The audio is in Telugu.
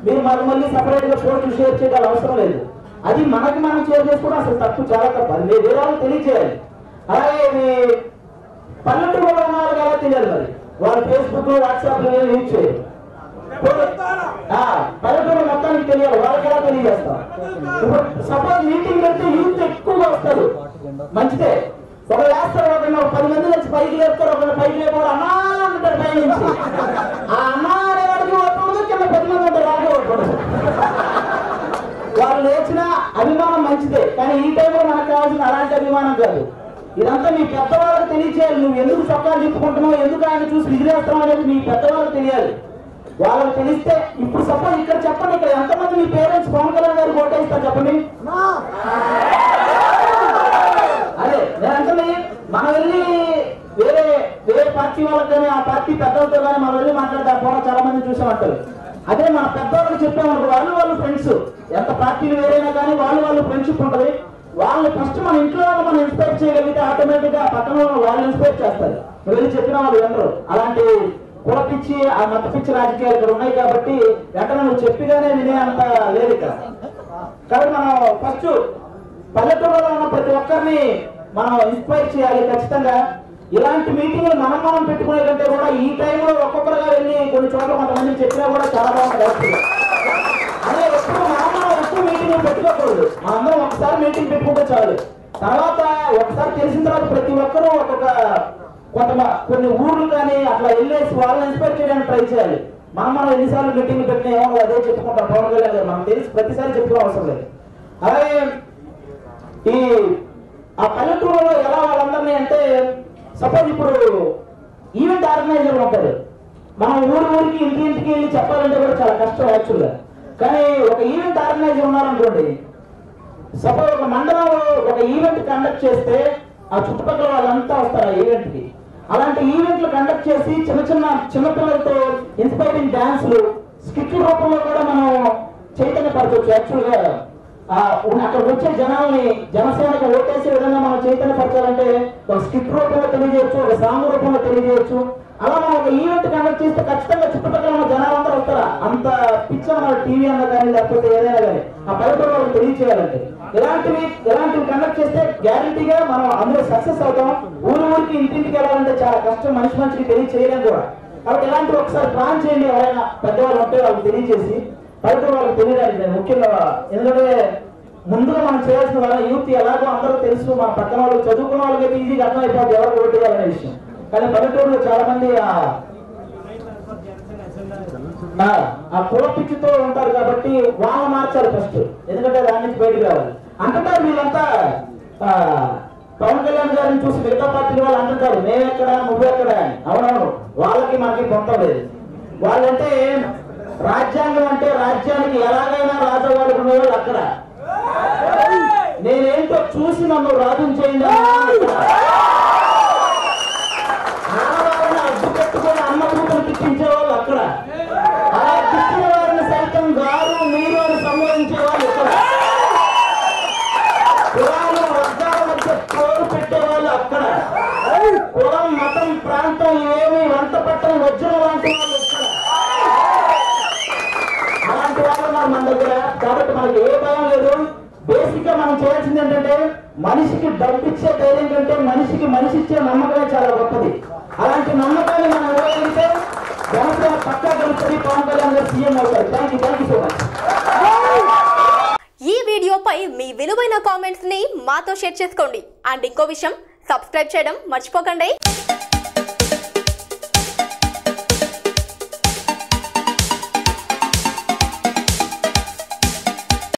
మీరు మరి మళ్ళీ సపరేట్ గా పోస్టులు షేర్ చేయాలి అవసరం లేదు అది మనకి మనం షేర్ చేసుకోవడం అసలు తప్పు చాలా తప్పు అది మీరు వేరే వాళ్ళకి తెలియజేయాలి అలాగే మీ పల్లెటూరులో ఉన్న వాళ్ళకి ఎలా తెలియాలి మరి వాళ్ళు ఫేస్బుక్ వాట్సాప్ యూజ్ చేయరు ఆ, పల్లెటూరు మొత్తానికి తెలియాలి వాళ్ళకి ఎలా తెలియజేస్తాం ఇప్పుడు సపోజ్ మీటింగ్ పెడితే యూత్ ఎక్కువగా వస్తారు మంచిదే ఒక వేస్తారు ఒక పది మంది వచ్చి పైకి లేపుతారు ఒక పైకి లేపారు అన్నా అంటారు పై నుంచి ఆ అన్నా అనేవాడికి ఓటకూడదు కింద పది మంది ఉంటారు వాళ్ళకి ఓటకూడదు వాళ్ళు లేచిన అభిమానం మంచిదే కానీ ఈ టైంలో మనకు కావాల్సిన అలాంటి అభిమానం కాదు ఇదంతా మీ పెద్దవాళ్ళకి తెలియచేయాలి నువ్వు ఎందుకు చొక్కాలు చెప్పుకుంటున్నావు ఎందుకు ఆయన చూసి విజిలేస్తున్నావు అనేది మీ పెద్దవాళ్ళకి తెలియాలి వాళ్ళకి తెలిస్తే ఇప్పుడు సపోజ్ ఇక్కడ చెప్పండి ఇక్కడ ఎంతమంది మీ పేరెంట్స్ పవన్ కళ్యాణ్ గారు ఓటేస్తారు చెప్పండి అదే నేను అంటుంది మనం వెళ్ళి వేరే వేరే పార్టీ వాళ్ళకి కానీ ఆ పార్టీ పెద్దలతో కానీ మనం వెళ్ళి మాట్లాడతారు ఫోన్ చాలా మంది చూసామంటారు అదే మన పెద్దవాళ్ళకి చెప్పామనుకో వాళ్ళు వాళ్ళు ఫ్రెండ్స్ ఎంత పార్టీలు వేరైనా కానీ వాళ్ళు వాళ్ళు ఫ్రెండ్షిప్ ఉంటది వాళ్ళు ఫస్ట్ మన ఇంట్లో వాళ్ళు మనం ఇన్స్పైర్ చేయగలిగితే ఆటోమేటిక్ గా పక్కన వాళ్ళు వాళ్ళు ఇన్స్పైర్ చేస్తారు నువ్వు వెళ్ళి చెప్పిన వాళ్ళు వినరు అలాంటి కుల పిచ్చి ఆ మత పిచ్చి రాజకీయాలు ఇక్కడ ఉన్నాయి కాబట్టి వెంటనే నువ్వు చెప్పిగానే వినే అంత లేదు ఇక్కడ కాబట్టి మనం ఫస్ట్ పల్లెటూరులో ఉన్న ప్రతి ఒక్కరిని మనం ఇన్స్పైర్ చేయాలి ఖచ్చితంగా ఇలాంటి మీటింగ్లు మనం మనం పెట్టుకునే కంటే కూడా ఈ టైంలో ఒక్కొక్కరుగా వెళ్ళి కొన్ని చోట్ల కొంతమంది చెప్పినా కూడా చాలా బాగుంటుంది actually. అదే ఎప్పుడు మనం మనం ఎక్కువ మీటింగ్లు పెట్టుకోకూడదు మనందరం ఒకసారి మీటింగ్ పెట్టుకుంటే చాలు తర్వాత ఒకసారి తెలిసిన తర్వాత ప్రతి ఒక్కరూ ఒక్కొక్క కొంత కొన్ని ఊర్లు కానీ అట్లా వెళ్ళేసి వాళ్ళని ఇన్స్పైర్ చేయడానికి ట్రై చేయాలి మనం మనం ఎన్నిసార్లు మీటింగ్లు పెట్టినా ఏమో అదే చెప్పుకుంటాం పవన్ కళ్యాణ్ గారు మనం తెలిసి ప్రతిసారి చెప్పుకోవడం అవసరం లేదు అలాగే ఈ ఆ పల్లెటూరులో ఎలా వాళ్ళందరినీ అంటే సపోజ్ ఇప్పుడు ఈవెంట్ ఆర్గనైజర్లు ఉంటారు మనం ఊరు ఊరికి ఇంటి ఇంటికి వెళ్ళి చెప్పాలంటే కూడా చాలా కష్టం యాక్చువల్గా కానీ ఒక ఈవెంట్ ఆర్గనైజర్ ఉన్నారనుకోండి సపోజ్ ఒక మండలంలో ఒక ఈవెంట్ కండక్ట్ చేస్తే ఆ చుట్టుపక్కల వాళ్ళంతా వస్తారు ఆ ఈవెంట్ కి అలాంటి ఈవెంట్లు కండక్ట్ చేసి చిన్న చిన్న చిన్నపిల్లలతో ఇన్స్పైరింగ్ డాన్స్లు స్కిట్ల రూపంలో కూడా మనం చైతన్యపరచవచ్చు యాక్చువల్గా ఆ ఉన్న- అక్కడ వచ్చే జనాల్ని జనసేనకు ఓటేసే విధంగా మనం చైతన్యపరచాలంటే ఒక స్కిట్ రూపంలో తెలియజేయచ్చు ఒక సాంగ్ రూపంలో తెలియజేయచ్చు అలా మనం ఒక ఈవెంట్ కండక్ట్ చేస్తే ఖచ్చితంగా చుట్టుపక్కల ఉన్న జనాలందరూ వస్తారా అంత పిచ్చ మన టీవీ అన్న కానీ లేకపోతే ఏదైనా కానీ ఆ పల్లెటూరు వాళ్ళకి తెలియచేయాలంటే ఇలాంటివి ఇలాంటివి కండక్ట్ చేస్తే గ్యారంటీగా మనం అందులో సక్సెస్ అవుతాం ఊరు ఊరికి ఇంటింటికి వెళ్ళాలంటే చాలా కష్టం మనిషి మనిషికి తెలియచేయలేం కూడా కాబట్టి ఇలాంటివి ఒకసారి ప్లాన్ చేయండి ఎవరైనా పెద్దవాళ్ళు ఉంటే వాళ్ళకి తెలియజేసి పల్లెటూరు వాళ్ళకి తెలియడానికి నేను ముఖ్యంగా ఎందుకంటే ముందుగా మనం చేయాల్సిన వాళ్ళ యూత్ ఎలాగో అందరూ తెలుసు మన పక్కన వాళ్ళు చదువుకున్న వాళ్ళకైతే ఈజీగా అర్థమైపోతుంది ఎవరికి ఓటు వేయాలనే విషయం కానీ పల్లెటూరులో చాలా మంది ఆ ఆ, ఆ కుల పిచ్చితో ఉంటారు కాబట్టి వాళ్ళని మార్చాలి ఫస్ట్ ఎందుకంటే దాని నుంచి బయటకు రావాలి అంటుంటారు వీళ్ళంతా ఆ, పవన్ కళ్యాణ్ గారిని చూసి మిగతా పార్టీల వాళ్ళు అంటుంటారు మేమెక్కడ నువ్వెక్కడ అని అవునవును వాళ్ళకి మనకి పొంతం లేదు వాళ్ళంటే రాజ్యాంగం అంటే రాజ్యానికి ఎలాగైనా రాజవాళ్ళు ఉండేవాళ్ళు అక్కడ నేనేంటో చూసి నన్ను రాజుని చేయండి అన్న ఇక్కడ. ఆడవారిని అడ్డు పెట్టుకొని అమ్మ కూతురు తిట్టించే వాళ్ళు అక్కడ అలా తిట్టిన వారిని సైతం గారు మీరు అని సంబోధించే వాళ్ళు ఇక్కడ కులాలు వర్గాల మధ్య పోరు పెట్టే వాళ్ళు అక్కడ కులం మతం ప్రాంతం ఏమి వంట పట్టం వజ్రం లాంటి వాళ్ళు ఇక్కడ అలాంటి వాళ్ళు ఉన్నారు మన దగ్గర కాబట్టి మనకి ఏ భయం లేదు బేసిక్ గా మనం చేయాల్సింది ఏంటంటే మనిషికి డబ్బు ఇచ్చే ధైర్యం కంటే మనిషికి మనిషి ఇచ్చే నమ్మకమే చాలా గొప్పది అలాంటి నమ్మకాన్ని మనం ఇవ్వగలిగితే జనసేన పక్కా గెలుస్తుంది పవన్ కళ్యాణ్ గారు సీఎం అవుతారు thank you thank you so much ఈ వీడియోపై మీ విలువైన కామెంట్స్ ని మాతో షేర్ చేసుకోండి అండ్ ఇంకో విషయం సబ్స్క్రైబ్ చేయడం మర్చిపోకండి